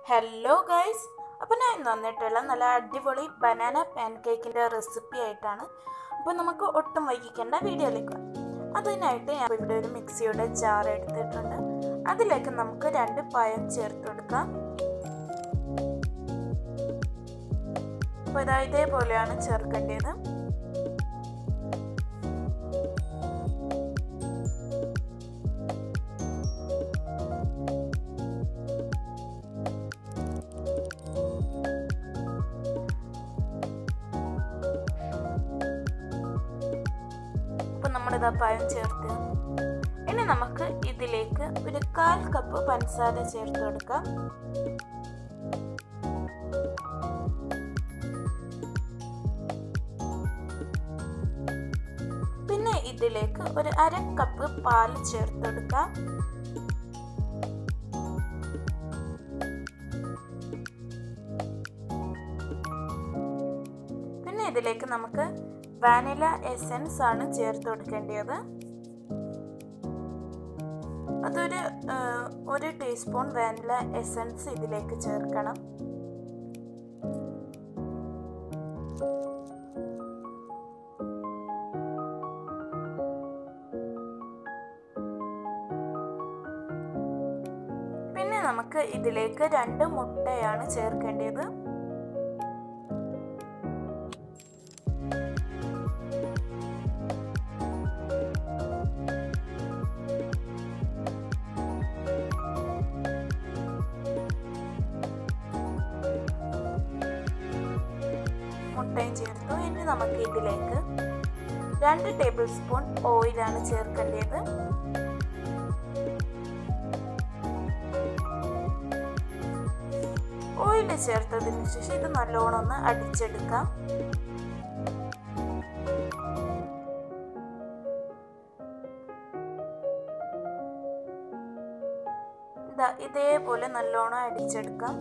Hello guys അപ്പോൾ ഞാൻ ഇന്ന് വന്നിട്ടുള്ള നല്ല അടിപൊളി ബനാന പാൻ കേക്കിൻ്റെ റെസിപ്പി ആയിട്ടാണ് അപ്പോൾ നമുക്ക് ഒട്ടും വൈകിക്കേണ്ട വീഡിയോയിലേക്ക് പോകാം. അതിനായിട്ട് ഞാൻ ഇവിടെ ഒരു മിക്സിയുടെ ജാർ എടുത്തിട്ടുണ്ട് അതിലേക്ക് നമുക്ക് രണ്ട് പഴം ചേർത്ത് കൊടുക്കാം അപ്പോൾ ഇതാ ഇതേപോലെയാണ് ചേർക്കേണ്ടത് അപ്പം നമ്മളിതാ പഴം ചേർത്ത് ഇനി നമുക്ക് ഇതിലേക്ക് ഒരു കാൽ കപ്പ് പഞ്ചസാര ചേർത്ത് കൊടുക്കാം പിന്നെ ഇതിലേക്ക് ഒരു അര കപ്പ് പാൽ ചേർത്ത് കൊടുക്കാം പിന്നെ ഇതിലേക്ക് നമുക്ക് വാനില എസൻസ് ആണ് ചേർത്ത് കൊടുക്കേണ്ടത് അതൊരു ഒരു ടീസ്പൂൺ വാനില എസൻസ് ഇതിലേക്ക് ചേർക്കണം പിന്നെ നമുക്ക് ഇതിലേക്ക് രണ്ട് മുട്ടയാണ് ചേർക്കേണ്ടത് മുട്ടയും ചേർത്തു ഇനി നമുക്ക് ഇതിലേക്ക് രണ്ട് ടേബിൾ സ്പൂൺ ഓയിലാണ് ചേർക്കേണ്ടത് ഓയിൽ ചേർത്തതിന് ശേഷം ഇത് നല്ലോണം ഒന്ന് അടിച്ചെടുക്കാം ഇതാ ഇതേപോലെ നല്ലോണം അടിച്ചെടുക്കാം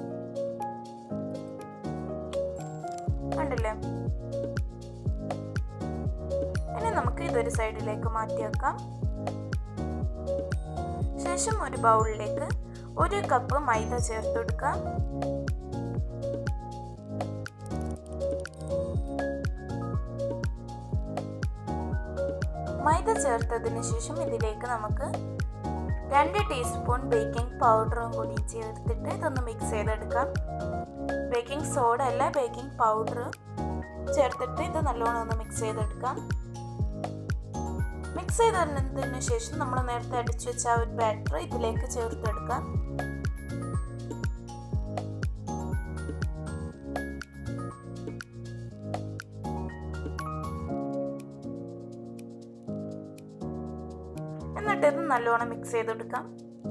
കണ്ടില്ലേ ഇനി നമുക്ക് ഇതൊരു സൈഡിലേക്ക് മാറ്റി വെക്കാം ശേഷം ഒരു ബൗളിലേക്ക് ഒരു കപ്പ് മൈദ ചേർത്ത് കൊടുക്കാം മൈദ ചേർത്തതിന് ശേഷം ഇതിലേക്ക് നമുക്ക് രണ്ട് ടീസ്പൂൺ ബേക്കിംഗ് പൗഡറും കൂടി ചേർത്തിട്ട് ഇതൊന്ന് മിക്സ് ചെയ്തെടുക്കാം ബേക്കിംഗ് സോഡ അല്ല ബേക്കിംഗ് പൗഡർ ചേർത്തിട്ട് ഇത് നല്ലോണം ഒന്ന് മിക്സ് ചെയ്തെടുക്കാം മിക്സ് ചെയ്തതിന് ശേഷം നമ്മൾ നേരത്തെ അടിച്ചു വെച്ച ആ ഒരു ബാറ്റർ ഇതിലേക്ക് ചേർത്തെടുക്കാം എന്നിട്ട് ഇത് നല്ലോണം മിക്സ് ചെയ്തെടുക്കാം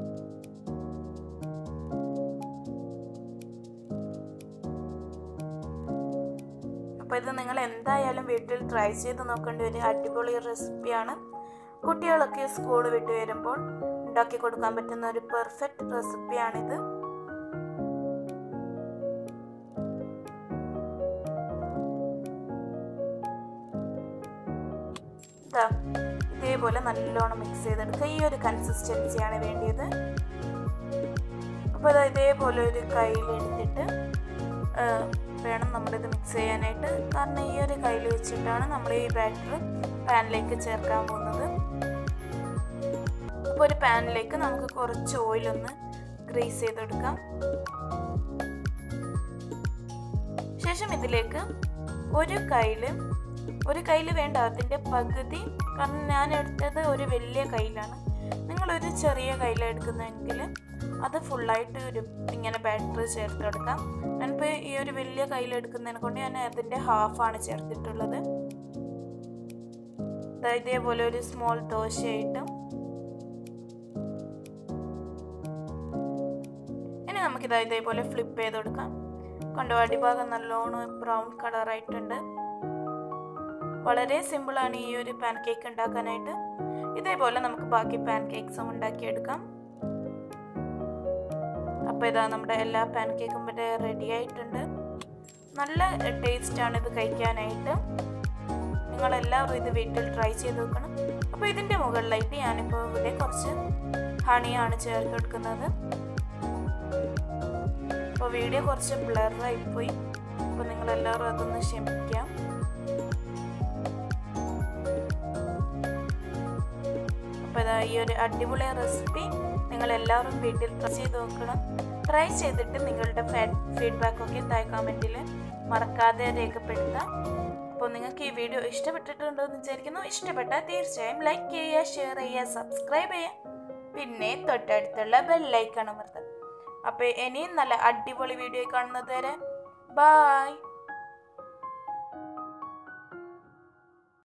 അപ്പോൾ ഇത് നിങ്ങൾ എന്തായാലും വീട്ടിൽ ട്രൈ ചെയ്ത് നോക്കേണ്ട ഒരു അടിപൊളി റെസിപ്പിയാണ് കുട്ടികളൊക്കെ സ്കൂൾ വിട്ട് വരുമ്പോൾ ഉണ്ടാക്കി കൊടുക്കാൻ പറ്റുന്ന ഒരു പെർഫെക്റ്റ് റെസിപ്പിയാണിത് ഇതേപോലെ നല്ലോണം മിക്സ് ചെയ്തെടുക്കുക ഈ ഒരു കൺസിസ്റ്റൻസിയാണ് വേണ്ടിയത് അപ്പോൾ അത് ഇതേപോലെ ഒരു കയ്യിൽ എടുത്തിട്ട് വേണം നമ്മളിത് മിക്സ് ചെയ്യാനായിട്ട് കാരണം ഈ ഒരു കയ്യിൽ വെച്ചിട്ടാണ് നമ്മൾ ഈ ബാറ്റർ പാനിലേക്ക് ചേർക്കാൻ പോകുന്നത് അപ്പോൾ ഒരു പാനിലേക്ക് നമുക്ക് കുറച്ച് ഓയിലൊന്ന് ഗ്രീസ് ചെയ്തെടുക്കാം ശേഷം ഇതിലേക്ക് ഒരു കയ്യിൽ ഒരു കയ്യിൽ വേണ്ട അതിൻ്റെ പകുതി കാരണം ഞാൻ എടുത്തത് ഒരു വലിയ കയ്യിലാണ് നിങ്ങളൊരു ചെറിയ കയ്യിലെടുക്കുന്നെങ്കിൽ അത് ഫുള്ളായിട്ട് ഒരു ഇങ്ങനെ ബാറ്ററി ചേർത്ത് കൊടുക്കാം ഞാനിപ്പോൾ ഈ ഒരു വലിയ കയ്യിലെടുക്കുന്നതിനെ കൊണ്ട് ഞാൻ അതിൻ്റെ ഹാഫാണ് ചേർത്തിട്ടുള്ളത് ഇതേപോലെ ഒരു സ്മോൾ ദോശയായിട്ടും ഇനി നമുക്കിത് ഇതേപോലെ ഫ്ലിപ്പ് ചെയ്ത് കൊടുക്കാം കണ്ടോ അടിഭാഗം നല്ലോണം ബ്രൗൺ കളറായിട്ടുണ്ട് വളരെ സിമ്പിളാണ് ഈ ഒരു പാൻ കേക്ക് ഉണ്ടാക്കാനായിട്ട് ഇതേപോലെ നമുക്ക് ബാക്കി പാൻ കേക്ക്സും ഉണ്ടാക്കിയെടുക്കാം അപ്പോൾ ഇതാ നമ്മുടെ എല്ലാ പാൻ കേക്കും ഇവിടെ റെഡി ആയിട്ടുണ്ട് നല്ല ടേസ്റ്റാണ് ഇത് കഴിക്കാനായിട്ട് നിങ്ങളെല്ലാവരും ഇത് വീട്ടിൽ ട്രൈ ചെയ്ത് നോക്കണം അപ്പോൾ ഇതിൻ്റെ മുകളിലായിട്ട് ഞാനിപ്പോൾ ഇവിടെ കുറച്ച് ഹണിയാണ് ചേർത്ത് കൊടുക്കുന്നത് അപ്പോൾ വീഡിയോ കുറച്ച് ബ്ലറായിപ്പോയി അപ്പോൾ നിങ്ങളെല്ലാവരും അതൊന്ന് ക്ഷമിക്കാം അപ്പോൾ ഇതാ ഈ ഒരു അടിപൊളി റെസിപ്പി നിങ്ങൾ എല്ലാവരും വീട്ടിൽ ട്രൈ ചെയ്ത് നോക്കണം ട്രൈ ചെയ്തിട്ട് നിങ്ങളുടെ ഫീഡ്ബാക്ക് ഒക്കെ താഴെ കമൻറ്റിൽ മറക്കാതെ രേഖപ്പെടുത്താം അപ്പോൾ നിങ്ങൾക്ക് ഈ വീഡിയോ ഇഷ്ടപ്പെട്ടിട്ടുണ്ടോ എന്ന് വിചാരിക്കുന്നു ഇഷ്ടപ്പെട്ടാൽ തീർച്ചയായും ലൈക്ക് ചെയ്യുക ഷെയർ ചെയ്യുക സബ്സ്ക്രൈബ് ചെയ്യുക പിന്നെ തൊട്ടടുത്തുള്ള ബെല്ലൈക്കൺ അമർത്തുക അപ്പോൾ ഇനിയും നല്ല അടിപൊളി വീഡിയോ കാണുന്നത് വരെ ബായ്